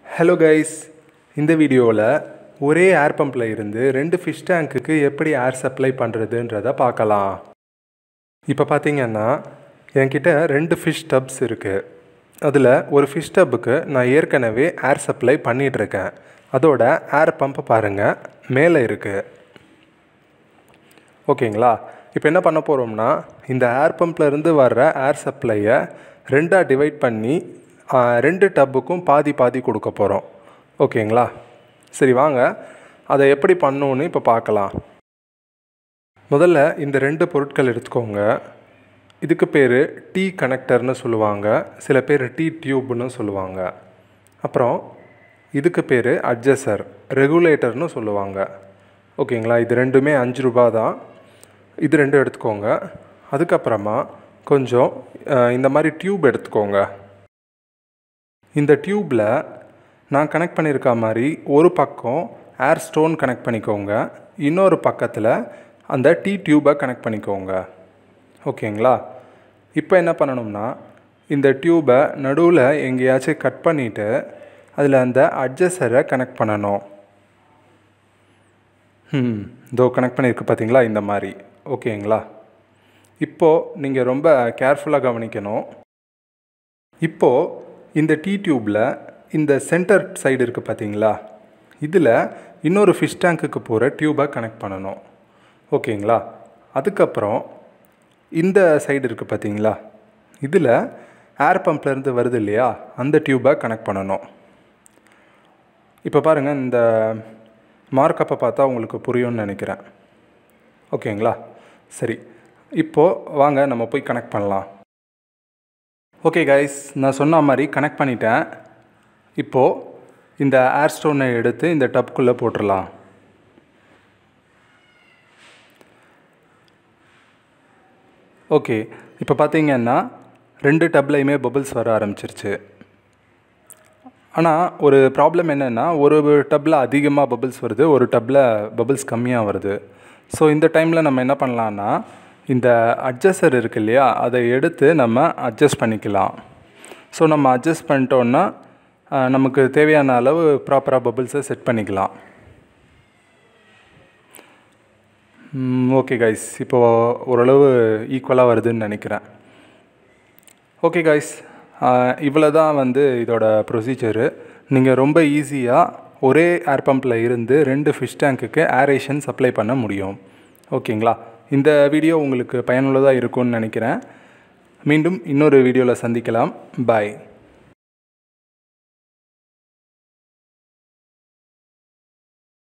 hello guys இந்த வீடியோவில் ஒரே ஏர் பம்பில் இருந்து ரெண்டு ஃபிஷ் டேங்க்குக்கு எப்படி ஏர் சப்ளை பண்ணுறதுன்றத பார்க்கலாம் இப்போ பார்த்தீங்கன்னா என்கிட்ட ரெண்டு ஃபிஷ் டப்ஸ் இருக்குது அதில் ஒரு ஃபிஷ் டப்புக்கு நான் ஏற்கனவே ஏர் சப்ளை பண்ணிகிட்ருக்கேன் அதோட ஏர் பம்ப் பாருங்கள் மேலே இருக்குது ஓகேங்களா இப்போ என்ன பண்ண போகிறோம்னா இந்த ஏர் பம்ப்லேருந்து வர்ற ஏர் சப்ளையை ரெண்டாக டிவைட் பண்ணி ஆ, ரெண்டு டப்புக்கும் பாதி பாதி கொடுக்க போகிறோம் ஓகேங்களா சரி வாங்க அதை எப்படி பண்ணணுன்னு இப்போ பார்க்கலாம் முதல்ல இந்த ரெண்டு பொருட்கள் எடுத்துக்கோங்க இதுக்கு பேர் டீ கனெக்டர்னு சொல்லுவாங்க சில பேர் டீ டியூப்னு சொல்லுவாங்க அப்புறம் இதுக்கு பேர் அட்ஜஸ்டர் ரெகுலேட்டர்னு சொல்லுவாங்க ஓகேங்களா இது ரெண்டுமே அஞ்சு ரூபா தான் இது ரெண்டும் எடுத்துக்கோங்க அதுக்கப்புறமா கொஞ்சம் அஹ், இந்த மாதிரி டியூப் எடுத்துக்கோங்க இந்த டியூப்பில் நான் கனெக்ட் பண்ணியிருக்க மாதிரி ஒரு பக்கம் ஏர் ஸ்டோன் கனெக்ட் பண்ணிக்கோங்க இன்னொரு பக்கத்தில் அந்த டீ டியூபை கனெக்ட் பண்ணிக்கோங்க ஓகேங்களா இப்போ என்ன பண்ணணும்னா இந்த டியூபை நடுவில் எங்கேயாச்சும் கட் பண்ணிவிட்டு அதில் அந்த அட்ஜஸ்டரை கனெக்ட் பண்ணணும் ம் இதோ கனெக்ட் பண்ணியிருக்கு பார்த்தீங்களா இந்த மாதிரி ஓகேங்களா இப்போது நீங்கள் ரொம்ப கேர்ஃபுல்லாக கவனிக்கணும் இப்போது இந்த டீ டியூப்பில் இந்த சென்டர் சைடு இருக்குது பார்த்தீங்களா இதில் இன்னொரு ஃபிஷ் டேங்க்குக்கு போகிற டியூபை கனெக்ட் பண்ணணும் ஓகேங்களா அதுக்கப்புறம் இந்த சைடு இருக்குது பார்த்தீங்களா இதில் ஏர் பம்ப்லேருந்து வருது இல்லையா அந்த டியூபை கனெக்ட் பண்ணணும் இப்போ பாருங்கள் இந்த மார்க்கப்பை பார்த்தா உங்களுக்கு புரியும்னு நினைக்கிறேன் ஓகேங்களா சரி இப்போது வாங்க நம்ம போய் கனெக்ட் பண்ணலாம் ஓகே கைஸ் நான் சொன்ன மாதிரி கனெக்ட் பண்ணிட்டேன் இப்போது இந்த ஏர் ஸ்டோனை எடுத்து இந்த டப்குள்ளே போட்டுடலாம் ஓகே இப்போ பார்த்தீங்கன்னா ரெண்டு டப்லையுமே பபிள்ஸ் வர ஆரம்பிச்சிருச்சு ஆனால் ஒரு ப்ராப்ளம் என்னென்னா ஒரு டப்பில் அதிகமாக பபிள்ஸ் வருது ஒரு டப்பில் பபிள்ஸ் கம்மியாக வருது ஸோ இந்த டைமில் நம்ம என்ன பண்ணலான்னா இந்த அட்ஜஸ்டர் இருக்கு இல்லையா அதை எடுத்து நம்ம அட்ஜஸ்ட் பண்ணிக்கலாம் ஸோ நம்ம அட்ஜஸ்ட் பண்ணிட்டோன்னா அஹ், நமக்கு தேவையான அளவு ப்ராப்பராக பபிள்ஸை செட் பண்ணிக்கலாம் ஓகே கைஸ் இப்போது ஓரளவு ஈக்குவலாக வருதுன்னு நினைக்கிறேன் ஓகே கைஸ் இவ்வளோ தான் வந்து இதோட ப்ரொசீஜரு நீங்கள் ரொம்ப ஈஸியாக ஒரே ஏர் பம்பில் இருந்து ரெண்டு ஃபிஷ் டேங்க்குக்கு ஏரேஷன் சப்ளை பண்ண முடியும் ஓகேங்களா இந்த வீடியோ உங்களுக்கு பயனுள்ளதாக இருக்கும்னு நினைக்கிறேன் மீண்டும் இன்னொரு வீடியோவில் சந்திக்கலாம் பாய்